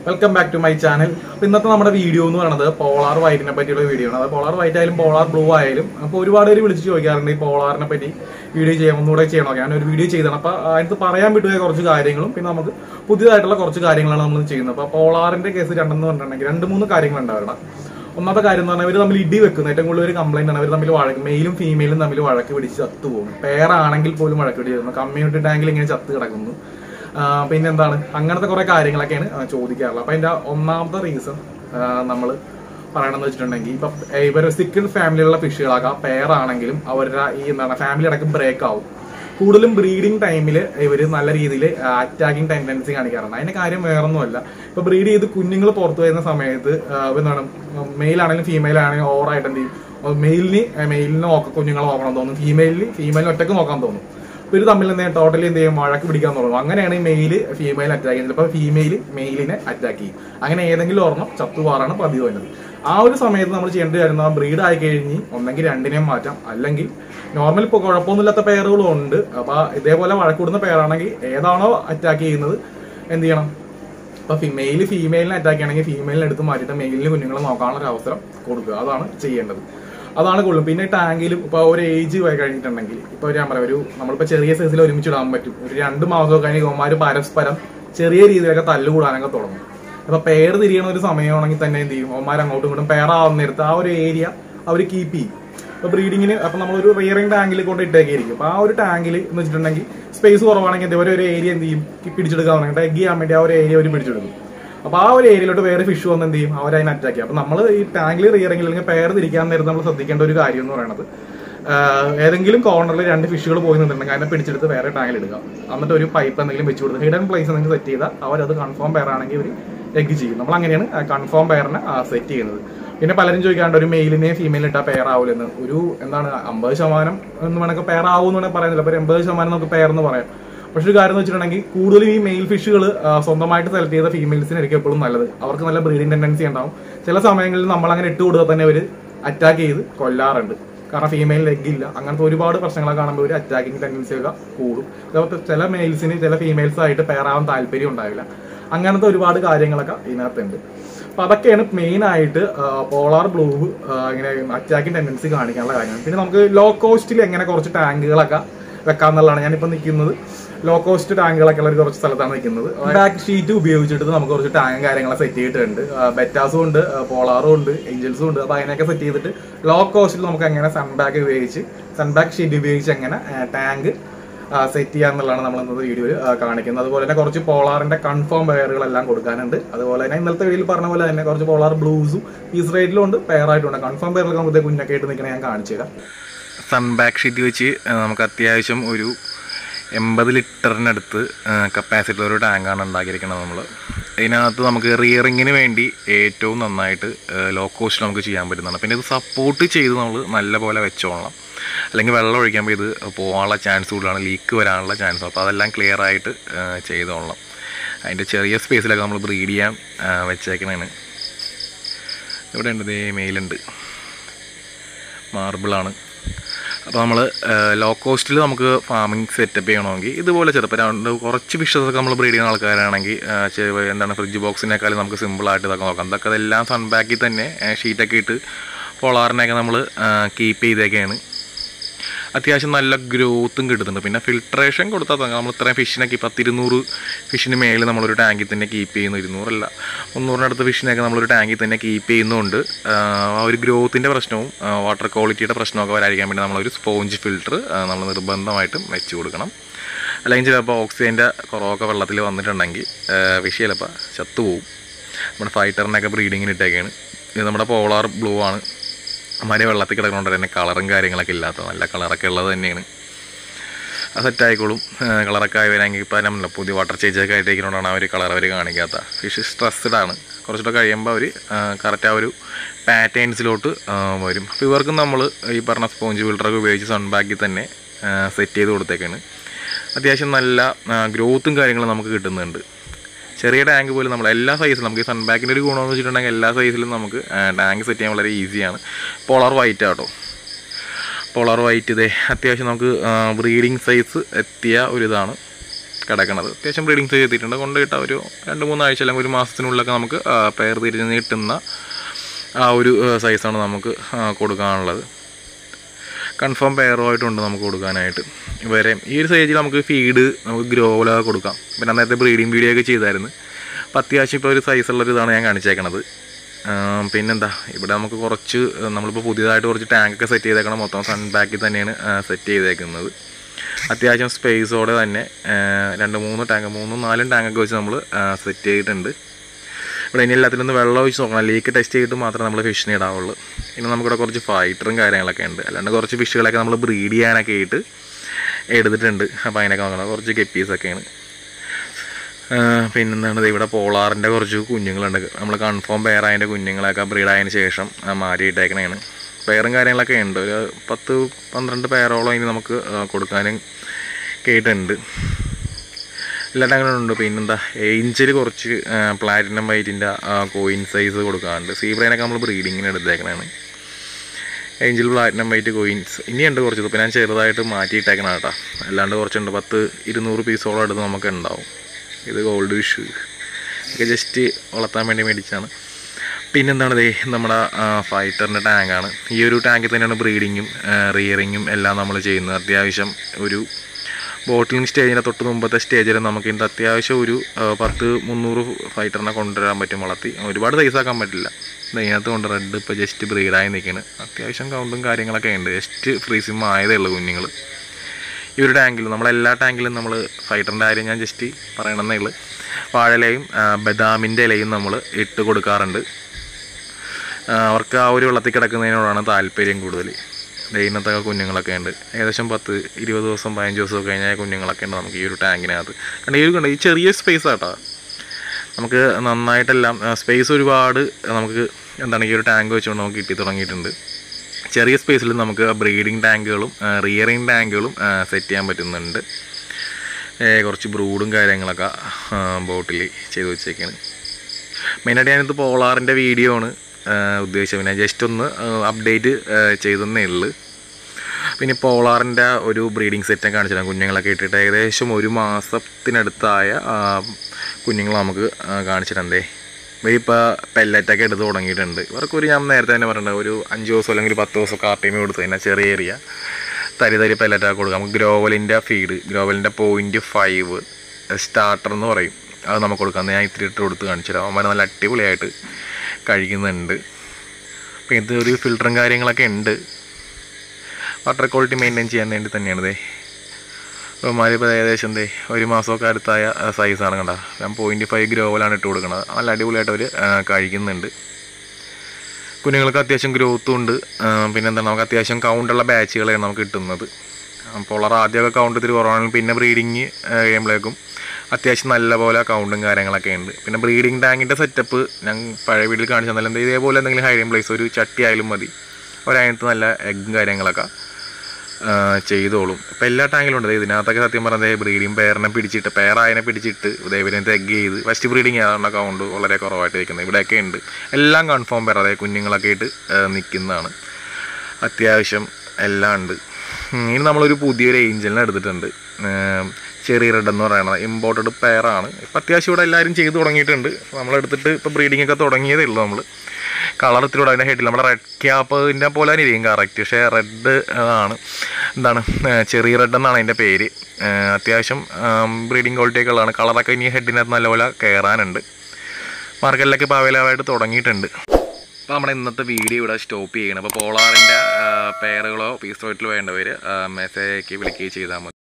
welcome back to my channel അപ്പൊ ഇന്നത്തെ നമ്മുടെ വീഡിയോ എന്ന് പറയുന്നത് പോളാർ വൈറ്റിനെ പറ്റിയുള്ള വീഡിയോ ആണ് അത് പോളാർ വൈറ്റ് ആയാലും പോളാർ ബ്ലൂ ആയാലും അപ്പോൾ ഒരുപാട് പേര് വിളിച്ച് ചോദിക്കാറുണ്ട് ഈ പോളാറിനെ പറ്റി വീഡിയോ ചെയ്യാം ഒന്നുകൂടെ ചെയ്യണോ ഞാൻ ഒരു വീഡിയോ ചെയ്തതാണ് അപ്പൊ അതിനകത്ത് പറയാൻ വിട്ടുപോയ കുറച്ച് കാര്യങ്ങളും പിന്നെ നമുക്ക് പുതിയതായിട്ടുള്ള കുറച്ച് കാര്യങ്ങളാണ് നമ്മൾ ചെയ്യുന്നത് അപ്പൊ പോളാറിന്റെ കേസ് രണ്ടെന്ന് പറഞ്ഞിട്ടുണ്ടെങ്കിൽ രണ്ട് മൂന്ന് കാര്യങ്ങളുണ്ട് അവരുടെ ഒന്നാമത്തെ കാര്യം എന്ന് പറഞ്ഞാൽ ഇവർ തമ്മിൽ ഇടി വെക്കുന്ന ഏറ്റവും കൂടുതൽ ഒരു കംപ്ലൈന്റ് ആണ് അവർ തമ്മിൽ വഴക്ക് മെയിലും ഫീമെയിലും തമ്മിൽ വഴക്ക് പിടിച്ച് ചത്തു പോകും പേരാണെങ്കിൽ പോലും വഴക്ക് പിടിച്ചിരുന്നു കമ്മ്യൂണിറ്റി ടാങ്കിൽ ഇങ്ങനെ ചത്ത് കിടക്കുന്നു ആ, പിന്നെന്താണ് അങ്ങനത്തെ കുറെ കാര്യങ്ങളൊക്കെയാണ് ആ, ചോദിക്കാറുള്ളത് അപ്പൊ അതിന്റെ ഒന്നാമത്തെ റീസൺ നമ്മൾ പറയണമെന്ന് വെച്ചിട്ടുണ്ടെങ്കിൽ ഇപ്പൊ ഇവർ സിക്കിൾ ഫാമിലിയിലുള്ള ഫിഷുകളാകാം പെയറാണെങ്കിലും അവരുടെ ഈ എന്താണ് ഫാമിലി അടക്കം ബ്രേക്ക് ആവും കൂടുതലും ബ്രീഡിംഗ് ടൈമിൽ ഇവർ നല്ല രീതിയിൽ അറ്റാക്കിംഗ് ടെൻഡൻസി കാണിക്കാറുണ്ട് അതിന്റെ കാര്യം വേറൊന്നുമല്ല ഇപ്പൊ ബ്രീഡ് ചെയ്ത് കുഞ്ഞുങ്ങൾ പുറത്തു വരുന്ന സമയത്ത് ആ, എന്താണ് മെയിൽ ആണെങ്കിലും ഫീമെയിൽ ആണെങ്കിലും ഓവറായിട്ട് എന്ത് ചെയ്യും മെയിലിന് മെയിലിന് നോക്ക കുഞ്ഞുങ്ങളെ നോക്കണം തോന്നും ഫീമെയിലിന് ഫീമെയിലിന് ഒറ്റക്ക് നോക്കാൻ തോന്നും അപ്പൊ ഇത് തമ്മിൽ എന്ത് ടോട്ടലി എന്ത് ചെയ്യും വഴക്ക് പിടിക്കാൻ തുടങ്ങും അങ്ങനെയാണ് ഈ മെയിൽ ഫീമെയിൽ അറ്റാക്ക് ചെയ്യുന്നത് ചിലപ്പോൾ ഫീമെയിൽ മെയിലിനെ അറ്റാക്ക് ചെയ്യും അങ്ങനെ ഏതെങ്കിലും ഒരെണ്ണം ചത്തുപോറാണ് പതിവ് വരുന്നത് ആ ഒരു സമയത്ത് നമ്മൾ ചെയ്യേണ്ട കാര്യം ബ്രീഡ് ആയി കഴിഞ്ഞ് ഒന്നെങ്കിൽ രണ്ടിനെയും മാറ്റാം അല്ലെങ്കിൽ നോർമൽ ഇപ്പോൾ കുഴപ്പമൊന്നുമില്ലാത്ത പെയറുകളും ഉണ്ട് അപ്പൊ ഇതേപോലെ വഴക്കൂടുന്ന പെയറാണെങ്കിൽ ഏതാണോ അറ്റാക്ക് ചെയ്യുന്നത് എന്ത് ചെയ്യണം ഇപ്പൊ മെയിൽ ഫീമെയിലിനെ അറ്റാക്ക് ചെയ്യണമെങ്കിൽ ഫീമെയിലിനെ എടുത്ത് മാറ്റിയിട്ട് മെയിലിന് കുഞ്ഞുങ്ങളെ നോക്കാനുള്ള ഒരു അവസരം കൊടുക്കുക അതാണ് ചെയ്യേണ്ടത് അതാണ് കൊള്ളും പിന്നെ ടാങ്കിലും ഇപ്പൊ ഒരു ഏജ് കഴിഞ്ഞിട്ടുണ്ടെങ്കിൽ ഇപ്പൊ ഞാൻ പറയാം ഒരു നമ്മളിപ്പോ ചെറിയ സൈസിൽ ഒരുമിച്ച് ഇടാൻ പറ്റും ഒരു രണ്ട് മാസമൊക്കെ കഴിഞ്ഞ് ഇവന്മാര് പരസ്പരം ചെറിയ രീതിയിലൊക്കെ തല്ലുകൂടാനൊക്കെ തുടങ്ങും അപ്പൊ പെയർ തിരിയണ ഒരു സമയമാണെങ്കിൽ തന്നെ എന്ത് ചെയ്യും അവന്മാർ അങ്ങോട്ടും ഇങ്ങോട്ടും പെയർ ആവുന്ന നേരത്ത് ആ ഒരു ഏരിയ അവർ കീപ്പ് ചെയ്യും ഇപ്പൊ ബ്രീഡിങ്ങിന് അപ്പൊ നമ്മളൊരു റിയറിംഗ് ടാങ്കിൽ കൊണ്ട് ഇട്ടേക്കായിരിക്കും അപ്പൊ ആ ഒരു ടാങ്കിൽ എന്ന് വെച്ചിട്ടുണ്ടെങ്കിൽ സ്പേസ് കുറവാണെങ്കിൽ എന്താ ഒരു ഏരിയ എന്ത് ചെയ്യും ഈ പിടിച്ചെടുക്കാൻ തുടങ്ങി എഗ് ചെയ്യാൻ വേണ്ടി ആ ഒരു ഏരിയ അവർ പിടിച്ചെടുക്കും അപ്പൊ ആ ഒരു ഏരിയയിലോട്ട് വേറെ ഫിഷ് വന്ന് എന്ത് ചെയ്യും അവർ അതിനെ അറ്റാക്ക് ചെയ്യും അപ്പൊ നമ്മൾ ഈ ടാങ്കിൽ റിയറിംഗിൽ അല്ലെങ്കിൽ പെയർ തിരിക്കാൻ നേരത്ത് നമ്മൾ ശ്രദ്ധിക്കേണ്ട ഒരു കാര്യം എന്ന് പറയുന്നത് ആഹ് ഏതെങ്കിലും കോർണറിൽ രണ്ട് ഫിഷുകൾ പോയി നിന്നിട്ടുണ്ടെങ്കിൽ അതിനെ പിടിച്ചെടുത്ത് വേറെ ടാങ്കിൽ ഇടുക എന്നിട്ട് ഒരു പൈപ്പ് എന്തെങ്കിലും വെച്ച് കൊടുത്ത് ഹിഡൻ പ്ലേസ് എന്തെങ്കിലും സെറ്റ് ചെയ്താൽ അവരത് കൺഫേം പെയർ ആണെങ്കിൽ അവർ എഗ് ചെയ്യും നമ്മൾ അങ്ങനെയാണ് കൺഫേം പെയറിനെ സെറ്റ് ചെയ്യുന്നത് പിന്നെ പലരും ചോദിക്കാണ്ട് ഒരു മെയിലിനെ ഫീമെയിൽ ഇട്ടാൽ പെയർ ആവില്ലെന്ന് ഒരു എന്താണ് അമ്പത് ശതമാനം എന്ന് വേണമെങ്കിൽ പെയർ ആവും എന്ന് വേണമെങ്കിൽ പറയുന്നില്ല അപ്പൊ ഒരു എൺപത് ശതമാനം നമുക്ക് പെയർ എന്ന് പറയാം പക്ഷെ ഒരു കാര്യം എന്ന് വെച്ചിട്ടുണ്ടെങ്കിൽ കൂടുതലും ഈ മെയിൽ ഫിഷുകൾ സ്വന്തമായിട്ട് സെലക്ട് ചെയ്ത ഫീമെയിൽസിനായിരിക്കും എപ്പോഴും നല്ലത് അവർക്ക് നല്ല ബ്രീഡിംഗ് ടെൻഡൻസി ഉണ്ടാവും ചില സമയങ്ങളിൽ നമ്മൾ അങ്ങനെ ഇട്ട് കൊടുത്താൽ തന്നെ അവർ അറ്റാക്ക് ചെയ്ത് കൊല്ലാറുണ്ട് കാരണം ഫീമെയിൽ ലെഗ് ഇല്ല അങ്ങനത്തെ ഒരുപാട് പ്രശ്നങ്ങളൊക്കെ കാണുമ്പോൾ ഒരു അറ്റാക്കിംഗ് ടെൻഡൻസി ഒക്കെ കൂടും ഇതേപോലത്തെ ചില മെയിൽസിന് ചില ഫീമെയിൽസ് ആയിട്ട് പെയർ ആവാൻ താല്പര്യം ഉണ്ടാവില്ല അങ്ങനത്തെ ഒരുപാട് കാര്യങ്ങളൊക്കെ ഇതിനകത്തുണ്ട് അപ്പൊ അതൊക്കെയാണ് മെയിൻ ആയിട്ട് പോളാർ ബ്ലൂ ഇങ്ങനെ അറ്റാക്കിംഗ് ടെൻഡൻസി കാണിക്കാനുള്ള കാര്യങ്ങൾ പിന്നെ നമുക്ക് ലോ കോസ്റ്റിൽ എങ്ങനെ കുറച്ച് ടാങ്കുകളൊക്കെ വെക്കാന്നുള്ളതാണ് ഞാനിപ്പോ നിൽക്കുന്നത് ലോ കോസ്റ്റ് ടാങ്കുകളൊക്കെ ഉള്ള ഒരു കുറച്ച് സ്ഥലത്താണ് നിൽക്കുന്നത് ബാക്ക് ഷീറ്റ് ഉപയോഗിച്ചിട്ട് നമുക്ക് കുറച്ച് ടാങ്ക് കാര്യങ്ങളൊക്കെ സെറ്റ് ചെയ്തിട്ടുണ്ട് ബെറ്റാസും ഉണ്ട് പോളാറും ഉണ്ട് ഏഞ്ചൽസും ഉണ്ട് അപ്പൊ അതിനൊക്കെ സെറ്റ് ചെയ്തിട്ട് ലോ കോസ്റ്റിൽ നമുക്ക് എങ്ങനെ സൺബാക്ക് ഉപയോഗിച്ച് സൺബാക്ക് ഷീറ്റ് ഉപയോഗിച്ച് എങ്ങനെ ടാങ്ക് സെറ്റ് ചെയ്യാന്നുള്ളതാണ് നമ്മൾ ഇന്നത്തെ വീഡിയോയിൽ കാണിക്കുന്നത് അതുപോലെ തന്നെ കുറച്ച് പോളാറിന്റെ കൺഫേം പെയറുകളെല്ലാം കൊടുക്കാനുണ്ട് അതുപോലെ തന്നെ ഇന്നലത്തെ വീഡിയോയിൽ പറഞ്ഞ പോലെ തന്നെ കുറച്ച് പോളാർ ബ്ലൂസും പീസ് റേറ്റിലും ഉണ്ട് പെയറായിട്ടുണ്ട് കൺഫേം പെയറിൽ നമുക്ക് കുഞ്ഞൊക്കെ ആയിട്ട് നിൽക്കണേ ഞാൻ കാണിച്ചു തരാം സൺബാക്ക് ഷീറ്റ് വെച്ച് ആ, നമുക്ക് അത്യാവശ്യം ഒരു എൺപത് ലിറ്ററിനടുത്ത് കപ്പാസിറ്റി ഒരു ടാങ്കാണ് ഉണ്ടാക്കിയിരിക്കുന്നത് നമ്മൾ ഇതിനകത്ത് നമുക്ക് റിയറിങ്ങിന് വേണ്ടി ഏറ്റവും നന്നായിട്ട് ലോ കോസ്റ്റ് നമുക്ക് ചെയ്യാൻ പറ്റുന്നതാണ് പിന്നെ ഇത് സപ്പോർട്ട് ചെയ്ത് നമ്മൾ നല്ല പോലെ വെച്ചോളണം അല്ലെങ്കിൽ വെള്ളം ഒഴിക്കുമ്പോൾ ഇത് പോകാനുള്ള ചാൻസ് കൂടുതലാണ് ലീക്ക് വരാനുള്ള ചാൻസ് അപ്പോൾ അതെല്ലാം ക്ലിയർ ആയിട്ട് ആ, ചെയ്തോളണം അതിൻ്റെ ചെറിയ സ്പേസിലൊക്കെ നമ്മൾ ബ്രീഡ് ചെയ്യാൻ ആ, വെച്ചേക്കണേണ് ഇവിടെ ഉണ്ട് ദേ മെയിലുണ്ട് മാർബിളാണ് അപ്പോൾ നമ്മൾ ലോ കോസ്റ്റിൽ നമുക്ക് ഫാമിംഗ് സെറ്റപ്പ് ചെയ്യണമെങ്കിൽ ഇതുപോലെ ചെറുപ്പം രണ്ട് കുറച്ച് ഫിഷസ് ഒക്കെ നമ്മൾ ബ്രീഡ് ചെയ്യുന്ന ആൾക്കാരാണെങ്കിൽ ആ, ചെ- എന്താണ് ഫ്രിഡ്ജ് ബോക്സിനേക്കാളും നമുക്ക് സിമ്പിളായിട്ട് ഇതൊക്കെ നോക്കാം ഇതൊക്കെ അതെല്ലാം സൺബാക്കിൽ തന്നെ ഷീറ്റൊക്കെ ഇട്ട് പോളാറിനെയൊക്കെ നമ്മൾ കീപ്പ് ചെയ്തേക്കാണ് അത്യാവശ്യം നല്ല ഗ്രോത്തും കിട്ടുന്നുണ്ട് പിന്നെ ഫിൽട്രേഷൻ കൊടുത്താൽ തന്നെ നമ്മൾ ഇത്രയും ഫിഷിനൊക്കെ പത്തിരുന്നൂറ് ഫിഷിന് മേളിൽ നമ്മളൊരു ടാങ്കിൽ തന്നെ കീപ്പ് ചെയ്യുന്നു ഇരുന്നൂറല്ല മുന്നൂറിനടുത്ത് ഫിഷിനെയൊക്കെ നമ്മളൊരു ടാങ്കിൽ തന്നെ കീപ്പ് ചെയ്യുന്നുണ്ട് ആ ഒരു ഗ്രോത്തിൻ്റെ പ്രശ്നവും വാട്ടർ ക്വാളിറ്റിയുടെ പ്രശ്നമൊക്കെ വരാതിരിക്കാൻ വേണ്ടി നമ്മളൊരു സ്പോഞ്ച് ഫിൽറ്റർ നമ്മൾ നിർബന്ധമായിട്ടും വെച്ച് കൊടുക്കണം അല്ലെങ്കിൽ ചിലപ്പോൾ ഓക്സിജൻ്റെ കുറവൊക്കെ വെള്ളത്തിൽ വന്നിട്ടുണ്ടെങ്കിൽ ഫിഷ് ചിലപ്പോൾ ചത്തുപോകും നമ്മുടെ ഫൈറ്ററിനൊക്കെ ബ്രീഡിങ്ങിന് ഇട്ടേക്കാണ് ഇത് നമ്മുടെ പോളാർ ബ്ലൂ ആണ് മരി വെള്ളത്തിൽ കിടക്കുന്നതുകൊണ്ട് തന്നെ കളറും കാര്യങ്ങളൊക്കെ ഇല്ലാത്ത നല്ല കളറൊക്കെ ഉള്ളത് തന്നെയാണ് അത് സെറ്റ് ആയിക്കോളും കളറൊക്കെ ആയി വരാമെങ്കിൽ ഇപ്പോൾ നമ്മളല്ല പുതിയ വാട്ടർ ചേഞ്ചൊക്കെ ആയിട്ടേക്കുന്നതുകൊണ്ടാണ് ആ ഒരു കളർ അവർ കാണിക്കാത്ത ഫിഷ് സ്ട്രെസ്ഡ് ആണ് കുറച്ചുകൂടെ കഴിയുമ്പോൾ അവർ കറക്റ്റ് ആ ഒരു പാറ്റേൺസിലോട്ട് വരും അപ്പോൾ ഇവർക്കും നമ്മൾ ഈ പറഞ്ഞ സ്പോഞ്ച് ഫിൽറ്ററൊക്കെ ഉപയോഗിച്ച് സൺബാക്കിൽ തന്നെ സെറ്റ് ചെയ്ത് കൊടുത്തേക്കാണ് അത്യാവശ്യം നല്ല ഗ്രോത്തും കാര്യങ്ങളും നമുക്ക് കിട്ടുന്നുണ്ട് ചെറിയ ടാങ്ക് പോലും നമ്മൾ എല്ലാ സൈസിലും നമുക്ക് ഈ സൺബാക്കിൻ്റെ ഒരു ഗുണമെന്ന് വെച്ചിട്ടുണ്ടെങ്കിൽ എല്ലാ സൈസിലും നമുക്ക് ടാങ്ക് സെറ്റ് ചെയ്യാൻ വളരെ ഈസിയാണ് പോളാർ വൈറ്റ് ആട്ടോ പോളാർ വൈറ്റ് ഇതേ അത്യാവശ്യം നമുക്ക് ബ്രീഡിങ് സൈസ് എത്തിയ ഒരു ഇതാണ് കിടക്കണത് അത്യാവശ്യം ബ്രീഡിങ്സ് ചെയ്തിട്ടുണ്ട് കൊണ്ടുപോയിട്ട് ഒരു രണ്ട് മൂന്നാഴ്ച അല്ലെങ്കിൽ ഒരു മാസത്തിനുള്ളിലൊക്കെ നമുക്ക് പെയർ തിരിഞ്ഞ് കിട്ടുന്ന ആ ഒരു സൈസാണ് നമുക്ക് ആ, കൊടുക്കാനുള്ളത് കൺഫേം പെയറുമായിട്ടുണ്ട് നമുക്ക് കൊടുക്കാനായിട്ട് ഇവരെ ഈ ഒരു സ്റ്റേജിൽ നമുക്ക് ഫീഡ് നമുക്ക് ഗ്രോവലൊക്കെ കൊടുക്കാം പിന്നെ നേരത്തെ ബ്രീഡിങ് വീഡിയോ ഒക്കെ ചെയ്തായിരുന്നു അപ്പം അത്യാവശ്യം ഇപ്പോൾ ഒരു സൈസുള്ളൊരു ഇതാണ് ഞാൻ കാണിച്ചേക്കണത് ആം, പിന്നെന്താ ഇവിടെ നമുക്ക് കുറച്ച് ഏഹ്, നമ്മളിപ്പോൾ പുതിയതായിട്ട് കുറച്ച് ടാങ്കൊക്കെ സെറ്റ് ചെയ്തേക്കണം മൊത്തം സൺ ബാക്കിൽ തന്നെയാണ് സെറ്റ് ചെയ്തേക്കുന്നത് അത്യാവശ്യം സ്പേസോടെ തന്നെ ഏഹ്, രണ്ട് മൂന്ന് ടാങ്ക് മൂന്നും നാലും ടാങ്കൊക്കെ വെച്ച് നമ്മൾ സെറ്റ് ചെയ്തിട്ടുണ്ട് ഇവിടെ ഇനി എല്ലാത്തിലും ഒന്ന് വെള്ളം ഒഴിച്ച് നോക്കണം ലീക്ക് ടെസ്റ്റ് ചെയ്തിട്ട് മാത്രമേ നമ്മൾ ഫിഷിനെ ഇടാവുള്ളൂ പിന്നെ നമുക്കിവിടെ കുറച്ച് ഫൈറ്ററും കാര്യങ്ങളൊക്കെ ഉണ്ട് അല്ലാണ്ട് കുറച്ച് ഫിഷുകളൊക്കെ നമ്മൾ ബ്രീഡ് ചെയ്യാനൊക്കെ ആയിട്ട് എടുത്തിട്ടുണ്ട് അപ്പോൾ അതിനൊക്കെ നോക്കണം കുറച്ച് ഗപ്പീസൊക്കെയാണ് പിന്നെന്താണ് ദേ ഇവിടെ പോളാറിൻ്റെ കുറച്ച് കുഞ്ഞുങ്ങളുണ്ട് നമ്മൾ കൺഫേം പെയർ അതിൻ്റെ കുഞ്ഞുങ്ങളൊക്കെ ബ്രീഡായതിന് ശേഷം ആ, മാറ്റിയിട്ടേക്കണേണ് പെയറും കാര്യങ്ങളൊക്കെ ഉണ്ട് ഒരു പത്ത് പന്ത്രണ്ട് പെയറോളം ഇനി നമുക്ക് ആ, കൊടുക്കാനും കേട്ടുണ്ട് എല്ലാ ടാങ്കിലും ഉണ്ട് പിന്നെന്താ ഏഞ്ചൽ കുറച്ച് പ്ലാറ്റിനം വൈറ്റിൻ്റെ കോയിൻ സൈസ് കൊടുക്കാറുണ്ട് സീബ്രൈനൊക്കെ നമ്മൾ ബ്രീഡിങ്ങിന് എടുത്തേക്കണതാണ് ഏഞ്ചൽ പ്ലാറ്റിനം വൈറ്റ് കോയിൻസ് ഇനിയുണ്ട് കുറച്ച് ഇപ്പം ഞാൻ ചെറുതായിട്ട് മാറ്റിയിട്ടേക്കണം കേട്ടോ അല്ലാണ്ട് കുറച്ചുണ്ട് പത്ത് ഇരുന്നൂറ് പീസോളം എടുത്ത് നമുക്ക് ഉണ്ടാവും ഇത് ഗോൾഡ് ഫിഷ് ഒക്കെ ജസ്റ്റ് വളർത്താൻ വേണ്ടി മേടിച്ചാണ് പിന്നെന്താണ് ദേ നമ്മുടെ ഫൈറ്ററിൻ്റെ ടാങ്കാണ് ഈ ഒരു ടാങ്കിൽ തന്നെയാണ് ബ്രീഡിങ്ങും റിയറിങ്ങും എല്ലാം നമ്മൾ ചെയ്യുന്നത് അത്യാവശ്യം ഒരു ബോട്ടിലിംഗ് സ്റ്റേജിൻ്റെ തൊട്ട് മുമ്പത്തെ സ്റ്റേജിൽ നമുക്ക് ഇതിൻ്റെ അത്യാവശ്യം ഒരു ആ, പത്ത് മുന്നൂറ് ഫൈറ്ററിനെ കൊണ്ടുവരാൻ പറ്റും വളർത്തി ഒരുപാട് size ആക്കാൻ പറ്റില്ല ദേ ഇതിനകത്ത് കൊണ്ട് റെഡ് ഇപ്പോൾ ജസ്റ്റ് ബ്രീഡായി നിൽക്കുന്നത് അത്യാവശ്യം കൗണ്ടും കാര്യങ്ങളൊക്കെ ഉണ്ട് ജസ്റ്റ് ഫ്രീസിം ആയതേ ഉള്ളൂ കുഞ്ഞുങ്ങൾ ഈ ഒരു ടാങ്കിൽ നമ്മളെല്ലാ ടാങ്കിലും നമ്മൾ ഫൈറ്ററിൻ്റെ കാര്യം ഞാൻ ജസ്റ്റ് പറയണമെന്നേ ഉള്ളൂ വാഴയിലയും ആ, ബദാമിൻ്റെ ഇലയും നമ്മൾ ഇട്ട് കൊടുക്കാറുണ്ട് ആ, അവർക്ക് ആ ഒരു വെള്ളത്തിൽ കിടക്കുന്നതിനോടാണ് താല്പര്യം കൂടുതൽ ദൈനത്തൊക്കെ കുഞ്ഞുങ്ങളൊക്കെ ഉണ്ട് ഏകദേശം പത്ത് ഇരുപത് ദിവസം പതിനഞ്ച് ദിവസം കഴിഞ്ഞാൽ കുഞ്ഞുങ്ങളൊക്കെ ഉണ്ട് നമുക്ക് ഈ ഒരു ടാങ്കിനകത്ത് കാരണം ഈ ഒരു കണ്ട ഈ ചെറിയ സ്പേസ് ആട്ടോ നമുക്ക് നന്നായിട്ടെല്ലാം സ്പേസ് ഒരുപാട് നമുക്ക് എന്താണ് ഈ ഒരു ടാങ്ക് വെച്ചുകൊണ്ട് നമുക്ക് കിട്ടി തുടങ്ങിയിട്ടുണ്ട് ചെറിയ സ്പേസിൽ നമുക്ക് ബ്രീഡിങ് ടാങ്കുകളും റിയറിങ് ടാങ്കുകളും സെറ്റ് ചെയ്യാൻ പറ്റുന്നുണ്ട് ഏ, കുറച്ച് ബ്രൂഡും കാര്യങ്ങളൊക്കെ ബോട്ടിൽ ചെയ്ത് വെച്ചേക്കാണ് മെയിനായിട്ട് ഞാനിത് പോളാറിൻ്റെ വീഡിയോ ആണ് ആ, ഉദ്ദേശിച്ചത് പിന്നെ ജസ്റ്റ് ഒന്ന് അപ്ഡേറ്റ് ചെയ്തെന്നേ ഉള്ളൂ പിന്നെ പോളാറിൻ്റെ ഒരു ബ്രീഡിംഗ് സെറ്റൊക്കെ കാണിച്ചിട്ടാണ് കുഞ്ഞുങ്ങളൊക്കെ ഇട്ടിട്ട് ഏകദേശം ഒരു മാസത്തിനടുത്തായ ആ, കുഞ്ഞുങ്ങൾ നമുക്ക് കാണിച്ചിട്ടുണ്ടേ ഇപ്പോൾ പെല്ലറ്റൊക്കെ എടുത്ത് തുടങ്ങിയിട്ടുണ്ട് ഇവർക്കൊരു ഞാൻ നേരത്തെ തന്നെ പറഞ്ഞിട്ടുണ്ട് ഒരു അഞ്ച് ദിവസം അല്ലെങ്കിൽ പത്ത് ദിവസം കാർട്ടീമി കൊടുത്തു കഴിഞ്ഞാൽ ചെറിയ ഏരിയ തരി തരി പെല്ലറ്റൊക്കെ കൊടുക്കാം നമുക്ക് ഗ്രോവലിൻ്റെ ഫീഡ് ഗ്രോവലിൻ്റെ പോയിൻറ്റ് ഫൈവ് സ്റ്റാർട്ടർ എന്ന് പറയും അത് നമുക്ക് കൊടുക്കാം ഞാൻ ഇത്തിരി ഇട്ട് കൊടുത്ത് കാണിച്ചു തരാം അവന്മാർ നല്ല അടിപൊളിയായിട്ട് കഴിക്കുന്നുണ്ട് അപ്പോൾ ഇത് ഒരു ഫിൽറ്ററും കാര്യങ്ങളൊക്കെ ഉണ്ട് വാട്ടർ ക്വാളിറ്റി മെയിൻറ്റെയിൻ ചെയ്യാൻ വേണ്ടി തന്നെയാണ് ഇതേ അവന്മാർ ഇപ്പോൾ ഏകദേശം എന്തേ ഒരു മാസമൊക്കെ അടുത്തായ സൈസാണ് കണ്ട ഞാൻ പോയിൻറ്റ് ഫൈവ് ഗ്രോവലാണ് ഇട്ട് കൊടുക്കുന്നത് നല്ല അടിപൊളിയായിട്ട് അവർ കഴിക്കുന്നുണ്ട് കുഞ്ഞുങ്ങൾക്ക് അത്യാവശ്യം ഗ്രോത്തും ഉണ്ട് ആ, പിന്നെന്താണ് നമുക്ക് അത്യാവശ്യം കൗണ്ടുള്ള ബാച്ചുകളാണ് നമുക്ക് കിട്ടുന്നത് അപ്പോൾ ആദ്യമൊക്കെ കൗണ്ട് ഇത്തിരി കുറവാണെങ്കിൽ പിന്നെ ബ്രീഡിങ് കഴിയുമ്പോഴേക്കും അത്യാവശ്യം നല്ല പോലെ കൗണ്ടും കാര്യങ്ങളൊക്കെ ഉണ്ട് പിന്നെ ബ്രീഡിംഗ് ടാങ്കിൻ്റെ സെറ്റപ്പ് ഞാൻ പഴയ വീട്ടിൽ കാണിച്ചു തന്നാലും എന്താ ഇതേപോലെ എന്തെങ്കിലും ഹൈഡിങ് പ്ലേസ് ഒരു ചട്ടി ആയാലും മതി ഒരതിനകത്ത് നല്ല എഗ്ഗും കാര്യങ്ങളൊക്കെ ആ, ചെയ്തോളും ഇപ്പം എല്ലാ ടാങ്കിലും ഉണ്ട് ദേ ഇതിനകത്തൊക്കെ സത്യം പറഞ്ഞാൽ ബ്രീഡിങ് പെയറിനെ പിടിച്ചിട്ട് പെയറായതിനെ പിടിച്ചിട്ട് ദൈവത്തിനകത്ത് എഗ് ചെയ്ത് ഫസ്റ്റ് ബ്രീഡിങ് ആകുന്ന കൗണ്ട് വളരെ കുറവായിട്ട് നിൽക്കുന്നത് ഇവിടെയൊക്കെ ഉണ്ട് എല്ലാം കൺഫേം പെയർ അതായത് കുഞ്ഞുങ്ങളൊക്കെ ആയിട്ട് നിൽക്കുന്നതാണ് അത്യാവശ്യം എല്ലാം ഉണ്ട് ഉം, ഇനി നമ്മളൊരു പുതിയൊരു ഏഞ്ചലിനെ എടുത്തിട്ടുണ്ട് ഏം, ചെറിയ റെഡ് എന്ന് പറയുന്നത് ഇമ്പോർട്ടഡ് പെയറാണ് ഇപ്പം അത്യാവശ്യം ഇവിടെ എല്ലാവരും ചെയ്ത് തുടങ്ങിയിട്ടുണ്ട് നമ്മളെടുത്തിട്ട് ഇപ്പോൾ ബ്രീഡിംഗ് ഒക്കെ തുടങ്ങിയതേ ഉള്ളൂ നമ്മൾ കളർ ഇത്തിരി അതിൻ്റെ ഹെഡിൽ നമ്മുടെ റെഡ് ക്യാപ്പിൻ്റെ പോലെ തന്നെ ഇരിക്കും കറക്റ്റ് പക്ഷേ റെഡ് ആണ് എന്താണ് ഏഹ് ചെറിയ റെഡ് എന്നാണ് അതിൻ്റെ പേര് ഏഹ് അത്യാവശ്യം ബ്രീഡിംഗ് ക്വാളിറ്റി ഒക്കെ ഉള്ളതാണ് കളറൊക്കെ ഇനി ഹെഡിനകത്ത് നല്ലപോലെ കയറാനുണ്ട് മാർക്കറ്റിലൊക്കെ ഇപ്പോൾ അവൈലബിൾ ആയിട്ട് തുടങ്ങിയിട്ടുണ്ട് അപ്പോൾ നമ്മുടെ ഇന്നത്തെ വീഡിയോ ഇവിടെ സ്റ്റോപ്പ് ചെയ്യണം അപ്പോൾ പോളാറിൻ്റെ പെയറുകളോ പീസ് റോട്ടിലോ വേണ്ടവർ മെസ്സേജ് വിളിക്കുകയോ ചെയ്താൽ മതി